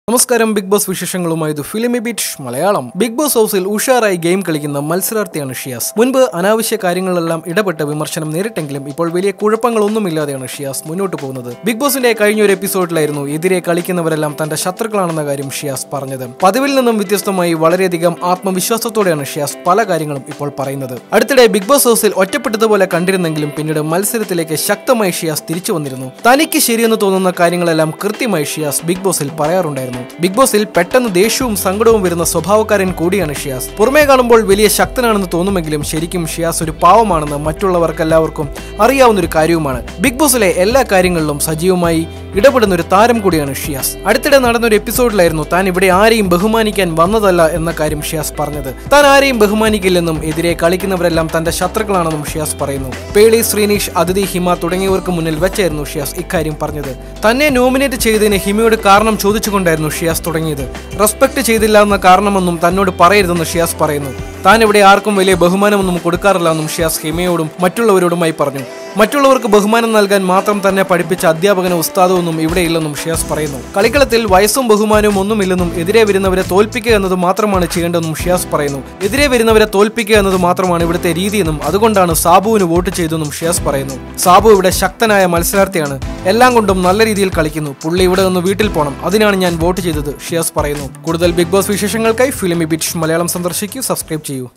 നമസ്കാരം big boss വിശേഷങ്ങളുമായി ഇത് filmy beat Malayalam big boss ഹൗസിൽ ഉഷാറായി ഗെയിം കളിക്കുന്ന മത്സരാർത്ഥിയാണ് ഷിയാസ് മുൻപ് അനാവശ്യ കാര്യങ്ങളിലെല്ലാം ഇടപെട്ട് വിമർശനം നേരിട്ടെങ്കിലും ഇപ്പോൾ വലിയ കുഴപ്പങ്ങളൊന്നുമില്ലാതെയാണ് ഷിയാസ് മുന്നോട്ട് പോകുന്നത് ബിഗ് ബോസിന്റെ കഴിഞ്ഞ ഒരു എപ്പിസോഡിലായിരുന്നു എതിരെ കളിക്കുന്നവരെല്ലാം തന്റെ ശത്രുക്കളാണെന്ന കാര്യം ഷിയാസ് പറഞ്ഞത് പതിവിൽ നിന്നും വ്യത്യസ്തമായി വളരെയധികം ആത്മവിശ്വാസത്തോടെയാണ് ഷിയാസ് പല കാര്യങ്ങളും ഇപ്പോൾ പറയുന്നത് അടുത്തിടെ ബിഗ് ബോസ് ഹൗസിൽ ഒറ്റപ്പെട്ടതുപോലെ കണ്ടിരുന്നെങ്കിലും പിന്നീട് മത്സരത്തിലേക്ക് ശക്തമായി ഷിയാസ് തിരിച്ചു വന്നിരുന്നു തനിക്ക് ശരിയെന്ന് തോന്നുന്ന കാര്യങ്ങളെല്ലാം കൃത്യമായി ഷിയാസ് ബിഗ് ബോസിൽ പറയാറുണ്ടായിരുന്നു ബിഗ് ബോസിൽ പെട്ടെന്ന് ദേഷ്യവും സങ്കടവും വരുന്ന സ്വഭാവക്കാരൻ കൂടിയാണ് ഷിയാസ് പുറമേ കാണുമ്പോൾ വലിയ ശക്തനാണെന്ന് തോന്നുമെങ്കിലും ശരിക്കും ഷിയാസ് ഒരു പാവമാണെന്ന് മറ്റുള്ളവർക്കെല്ലാവർക്കും അറിയാവുന്ന ഒരു കാര്യവുമാണ് ബിഗ് ബോസിലെ എല്ലാ കാര്യങ്ങളിലും സജീവമായി ഇടപെടുന്ന ഒരു താരം കൂടിയാണ് ഷിയാസ് അടുത്തിടെ നടന്ന ഒരു എപ്പിസോഡിലായിരുന്നു താൻ ഇവിടെ ആരെയും ബഹുമാനിക്കാൻ വന്നതല്ല എന്ന കാര്യം ഷിയാസ് പറഞ്ഞത് താൻ ആരെയും ബഹുമാനിക്കില്ലെന്നും എതിരെ കളിക്കുന്നവരെല്ലാം തന്റെ ശത്രുക്കളാണെന്നും ഷിയാസ് പറയുന്നു പേളി ശ്രീനീഷ് അതിഥി ഹിമ തുടങ്ങിയവർക്ക് മുന്നിൽ വെച്ചായിരുന്നു ഷിയാസ് ഇക്കാര്യം പറഞ്ഞത് തന്നെ നോമിനേറ്റ് ചെയ്തതിന് ഹിമയോട് കാരണം ചോദിച്ചുകൊണ്ടായിരുന്നു ഷിയാസ് തുടങ്ങിയത് റെസ്പെക്ട് ചെയ്തില്ല എന്ന കാരണമൊന്നും തന്നോട് പറയരുതെന്ന് ഷിയാസ് പറയുന്നു താൻ ഇവിടെ ആർക്കും വലിയ ബഹുമാനമൊന്നും കൊടുക്കാറില്ല എന്നും ഷിയാസ് ഹിമയോടും മറ്റുള്ളവരോടുമായി പറഞ്ഞു മറ്റുള്ളവർക്ക് ബഹുമാനം നൽകാൻ മാത്രം തന്നെ പഠിപ്പിച്ച അധ്യാപകനോ ഉസ്താദോ ഒന്നും ഇവിടെയില്ലെന്നും ഷിയാസ് പറയുന്നു കളിക്കളത്തിൽ വയസ്സും ബഹുമാനവും ഒന്നുമില്ലെന്നും എതിരെ വരുന്നവരെ തോൽപ്പിക്കുക എന്നത് മാത്രമാണ് ചെയ്യേണ്ടതെന്നും ഷിയാസ് പറയുന്നു എതിരെ വരുന്നവരെ തോൽപ്പിക്കുക എന്നത് മാത്രമാണ് ഇവിടുത്തെ രീതിയെന്നും അതുകൊണ്ടാണ് സാബുവിന് വോട്ട് ചെയ്തെന്നും ഷിയാസ് പറയുന്നു സാബു ഇവിടെ ശക്തനായ മത്സരാർത്ഥിയാണ് എല്ലാം കൊണ്ടും നല്ല രീതിയിൽ കളിക്കുന്നു പുള്ളി ഇവിടെ നിന്ന് വീട്ടിൽ പോകണം അതിനാണ് ഞാൻ വോട്ട് ചെയ്തത് ഷിയാസ് പറയുന്നു കൂടുതൽ ബിഗ് ബോസ് വിശേഷങ്ങൾക്കായി ഫിലിമി ബിറ്റ് മലയാളം സന്ദർശിക്കൂ സബ്സ്ക്രൈബ് ചെയ്യൂ